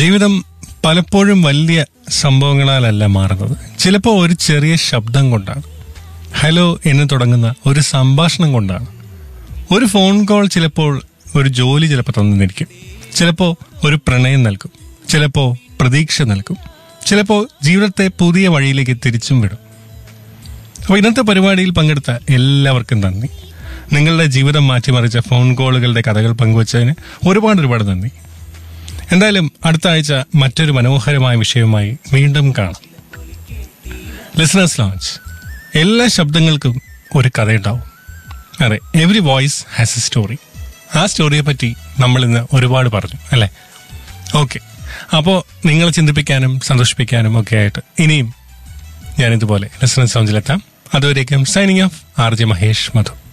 ജീവിതം പലപ്പോഴും വലിയ സംഭവങ്ങളാലല്ല മാറുന്നത് ചിലപ്പോൾ ഒരു ചെറിയ ശബ്ദം കൊണ്ടാണ് ഹലോ എന്ന് തുടങ്ങുന്ന ഒരു സംഭാഷണം കൊണ്ടാണ് ഒരു ഫോൺ കോൾ ചിലപ്പോൾ ഒരു ജോലി ചിലപ്പോൾ തന്നിരിക്കും ചിലപ്പോൾ ഒരു പ്രണയം നൽകും ചിലപ്പോൾ പ്രതീക്ഷ നൽകും ചിലപ്പോൾ ജീവിതത്തെ പുതിയ വഴിയിലേക്ക് തിരിച്ചും വിടും അപ്പോൾ ഇന്നത്തെ പരിപാടിയിൽ പങ്കെടുത്ത എല്ലാവർക്കും നന്ദി നിങ്ങളുടെ ജീവിതം മാറ്റിമറിച്ച ഫോൺ കോളുകളുടെ കഥകൾ പങ്കുവച്ചതിന് ഒരുപാട് ഒരുപാട് നന്ദി എന്തായാലും അടുത്ത ആഴ്ച മറ്റൊരു മനോഹരമായ വിഷയവുമായി വീണ്ടും കാണാം ലിസണേഴ്സ് ലോഞ്ച് എല്ലാ ശബ്ദങ്ങൾക്കും ഒരു കഥയുണ്ടാവും അതെ every voice has a story ആ സ്റ്റോറിയെ പറ്റി നമ്മൾ ഇന്ന് ഒരുപാട് പറഞ്ഞു അല്ലേ ഓക്കെ അപ്പോൾ നിങ്ങളെ ചിന്തിപ്പിക്കാനും സന്തോഷിപ്പിക്കാനും ഒക്കെ ആയിട്ട് ഇനിയും ഞാനിതുപോലെ ലിസണേഴ്സ് ലോഞ്ചിലെത്താം അതുവരേക്കും signing off R J Mahesh മധു